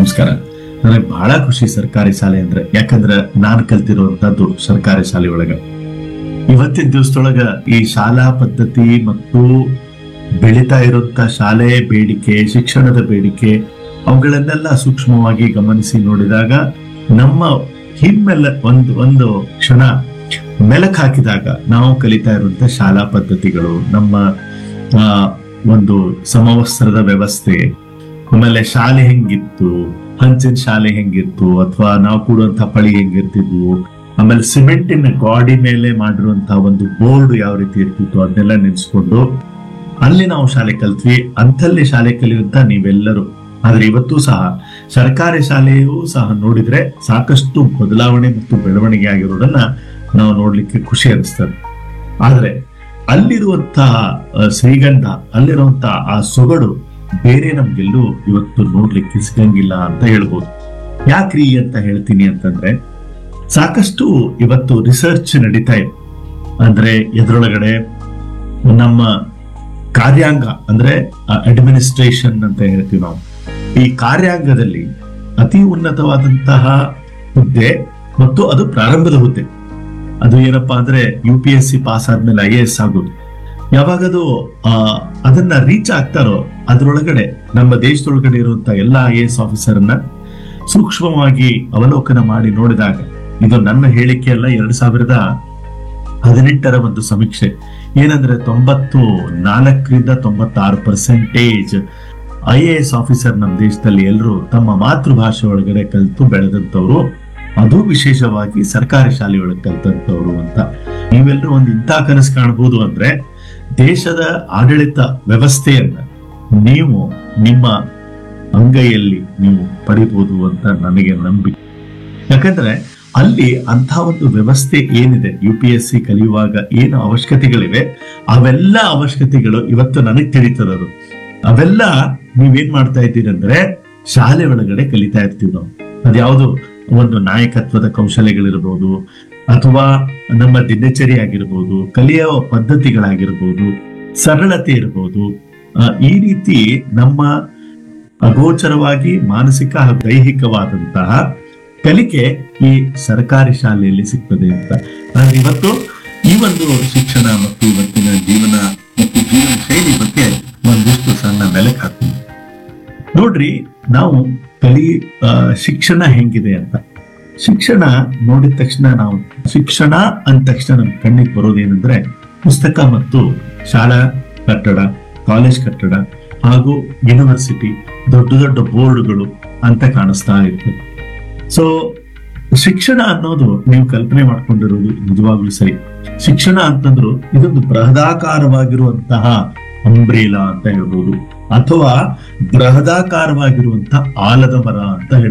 ನಮಸ್ಕಾರ ನನಗೆ ಬಹಳ ಖುಷಿ ಸರ್ಕಾರಿ ಶಾಲೆ ಅಂದ್ರೆ ಯಾಕಂದ್ರೆ ನಾನು ಕಲ್ತಿರುವಂತದ್ದು ಸರ್ಕಾರಿ ಶಾಲೆ ಒಳಗ ಇವತ್ತಿನ ದಿವಸದೊಳಗ ಈ ಶಾಲಾ ಪದ್ಧತಿ ಮತ್ತು ಬೆಳೀತಾ ಇರುವಂತ ಶಾಲೆ ಬೇಡಿಕೆ ಶಿಕ್ಷಣದ ಬೇಡಿಕೆ ಅವುಗಳನ್ನೆಲ್ಲ ಸೂಕ್ಷ್ಮವಾಗಿ ಗಮನಿಸಿ ನೋಡಿದಾಗ ನಮ್ಮ ಹಿಮ್ಮೆಲ್ಲ ಒಂದು ಒಂದು ಕ್ಷಣ ಮೆಲಕ್ ಹಾಕಿದಾಗ ನಾವು ಕಲಿತಾ ಇರುವಂತ ಶಾಲಾ ಪದ್ಧತಿಗಳು ನಮ್ಮ ಆ, ಒಂದು ಸಮವಸ್ತ್ರದ ವ್ಯವಸ್ಥೆ ಆಮೇಲೆ ಶಾಲೆ ಹೆಂಗಿತ್ತು ಹಂಚಿನ ಶಾಲೆ ಹೆಂಗಿತ್ತು ಅಥವಾ ನಾವು ಕೂಡುವಂತ ಪಳಿ ಹೆಂಗಿರ್ತಿದ್ವು ಆಮೇಲೆ ಸಿಮೆಂಟಿನ ಗಾಡಿ ಮೇಲೆ ಮಾಡಿರುವಂತಹ ಒಂದು ಬೋರ್ಡ್ ಯಾವ ರೀತಿ ಇರ್ತಿತ್ತು ಅದನ್ನೆಲ್ಲ ನೆನೆಸ್ಕೊಂಡು ಅಲ್ಲಿ ನಾವು ಶಾಲೆ ಕಲ್ತ್ವಿ ಅಂತಲ್ಲಿ ಶಾಲೆ ಕಲಿಯುವಂತ ನೀವೆಲ್ಲರೂ ಆದ್ರೆ ಇವತ್ತು ಸಹ ಸರ್ಕಾರಿ ಶಾಲೆಯೂ ಸಹ ನೋಡಿದ್ರೆ ಸಾಕಷ್ಟು ಬದಲಾವಣೆ ಮತ್ತು ಬೆಳವಣಿಗೆ ಆಗಿರೋದನ್ನ ನಾವು ನೋಡ್ಲಿಕ್ಕೆ ಖುಷಿ ಅನಿಸ್ತದೆ ಆದ್ರೆ ಅಲ್ಲಿರುವಂತಹ ಆ, ಶ್ರೀಗಂಧ ಅಲ್ಲಿರುವಂತಹ ಆ ಸೊಗಡು ಬೇರೆ ನಮ್ಗೆಲ್ಲೂ ಇವತ್ತು ನೋಡ್ಲಿಕ್ಕೆ ಸಿಗಂಗಿಲ್ಲ ಅಂತ ಹೇಳ್ಬೋದು ಯಾಕ್ರಿ ಅಂತ ಹೇಳ್ತೀನಿ ಅಂತಂದ್ರೆ ಸಾಕಷ್ಟು ಇವತ್ತು ರಿಸರ್ಚ್ ನಡೀತಾ ಇದೆ ಅಂದ್ರೆ ಎದ್ರೊಳಗಡೆ ನಮ್ಮ ಕಾರ್ಯಾಂಗ ಅಂದ್ರೆ ಅಡ್ಮಿನಿಸ್ಟ್ರೇಷನ್ ಅಂತ ಹೇಳ್ತೀವಿ ನಾವು ಈ ಕಾರ್ಯಾಂಗದಲ್ಲಿ ಅತಿ ಉನ್ನತವಾದಂತಹ ಹುದ್ದೆ ಮತ್ತು ಅದು ಪ್ರಾರಂಭದ ಹುದ್ದೆ ಅದು ಏನಪ್ಪಾ ಅಂದ್ರೆ U P S C pass ಆದ್ಮೇಲೆ ಐ ಎ ಎಸ್ ಆಗೋದು ಯಾವಾಗ ಅದು ಆ, ಅದನ್ನ ರೀಚ್ ಆಗ್ತಾರೋ ಅದ್ರೊಳಗಡೆ ನಮ್ಮ ದೇಶದೊಳಗಡೆ ಇರುವಂತ ಎಲ್ಲಾ ಐ ಎ ಎಸ್ ಆಫೀಸರ್ನ ಸೂಕ್ಷ್ಮವಾಗಿ ಅವಲೋಕನ ಮಾಡಿ ನೋಡಿದಾಗ ಇದು ನನ್ನ ಹೇಳಿಕೆ ಅಲ್ಲ ಎರಡ್ ಸಾವಿರದ ಹದಿನೆಂಟರ ಒಂದು ಸಮೀಕ್ಷೆ ಏನಂದ್ರೆ ತೊಂಬತ್ತು ನಾಲ್ಕರಿಂದ ತೊಂಬತ್ತಾರು percentage I A S officer ನಮ್ಮ ದೇಶದಲ್ಲಿ ಎಲ್ಲರೂ ತಮ್ಮ ಮಾತೃಭಾಷೆ ಒಳಗಡೆ ಕಲಿತು ಬೆಳೆದಂತವ್ರು ಅದು ವಿಶೇಷವಾಗಿ ಸರ್ಕಾರಿ ಶಾಲೆಯೊಳಗೆ ಕಲ್ತಂತವ್ರು ಅಂತ ನೀವೆಲ್ಲರೂ ಒಂದು ಇಂಥ ಕನಸು ಕಾಣಬಹುದು ಅಂದ್ರೆ ದೇಶದ ಆಡಳಿತ ವ್ಯವಸ್ಥೆಯನ್ನ ನೀವು ನಿಮ್ಮ ಅಂಗೈಯಲ್ಲಿ ನೀವು ಪಡಿಬಹುದು ಅಂತ ನನಗೆ ನಂಬಿಕೆ ಯಾಕಂದ್ರೆ ಅಲ್ಲಿ ಅಂತ ಒಂದು ವ್ಯವಸ್ಥೆ ಏನಿದೆ ಯು ಪಿ ಎಸ್ ಸಿ ಕಲಿಯುವಾಗ ಏನು ಅವಶ್ಯಕತೆಗಳಿವೆ ಅವೆಲ್ಲ ಅವಶ್ಯಕತೆಗಳು ಇವತ್ತು ನನಗೆ ತಿಳಿತದದು ಅವೆಲ್ಲ ನೀವೇನ್ ಮಾಡ್ತಾ ಇದ್ದೀರಿ ಅಂದ್ರೆ ಶಾಲೆ ಒಳಗಡೆ ಕಲಿತಾ ಇರ್ತೀವಿ ನಾವು ಅದ್ಯಾವುದು ಒಂದು ನಾಯಕತ್ವದ ಕೌಶಲ್ಯಗಳಿರ್ಬೋದು ಅಥವಾ ನಮ್ಮ ದಿನಚರಿ ಆಗಿರ್ಬೋದು ಕಲಿಯುವ ಪದ್ಧತಿಗಳಾಗಿರ್ಬೋದು ಸರಳತೆ ಇರ್ಬೋದು ಆ, ಈ ರೀತಿ ನಮ್ಮ ಅಗೋಚರವಾಗಿ ಮಾನಸಿಕ ಹಾಗೂ ದೈಹಿಕವಾದಂತಹ ಕಲಿಕೆ ಈ ಸರ್ಕಾರಿ ಶಾಲೆಯಲ್ಲಿ ಸಿಗ್ತದೆ ಅಂತ ಆದ್ರೆ ಇವತ್ತು ಈ ಒಂದು ಶಿಕ್ಷಣ ಮತ್ತು ಇವತ್ತಿನ ಜೀವನ ಮತ್ತು ಜೀವನ ಶೈಲಿ ಬಗ್ಗೆ ಒಂದಿಷ್ಟು ಸಣ್ಣ ಬೆಳಕು ಹಾಕ್ತೀನಿ ನೋಡ್ರಿ ನಾವು ಕಲಿ ಆ, ಶಿಕ್ಷಣ ಹೆಂಗಿದೆ ಅಂತ ಶಿಕ್ಷಣ ನೋಡಿದ ತಕ್ಷಣ ನಾವು ಶಿಕ್ಷಣ ಅಂದ ತಕ್ಷಣ ನಮ್ ಕಣ್ಣಿಗೆ ಬರೋದೇನೆಂದ್ರೆ ಪುಸ್ತಕ ಮತ್ತು ಶಾಲಾ ಕಟ್ಟಡ ಕಾಲೇಜ್ ಕಟ್ಟಡ ಹಾಗೂ ಯೂನಿವರ್ಸಿಟಿ ದೊಡ್ಡ ದೊಡ್ಡ ಬೋರ್ಡ್ಗಳು ಅಂತ ಕಾಣಿಸ್ತಾ ಇರ್ತದೆ ಸೊ ಶಿಕ್ಷಣ ಅನ್ನೋದು ನೀವು ಕಲ್ಪನೆ ಮಾಡ್ಕೊಂಡಿರೋದು ನಿಜವಾಗ್ಲೂ ಸರಿ ಶಿಕ್ಷಣ ಅಂತಂದ್ರು ಇದೊಂದು ಬೃಹದಾಕಾರವಾಗಿರುವಂತಹ ಅಂಬ್ರೇಲಾ ಅಂತ ಹೇಳ್ಬೋದು ಅಥವಾ ಬೃಹದಾಕಾರವಾಗಿರುವಂತಹ ಆಲದ ಮರ ಅಂತ ಹೇಳ್ಬೋದು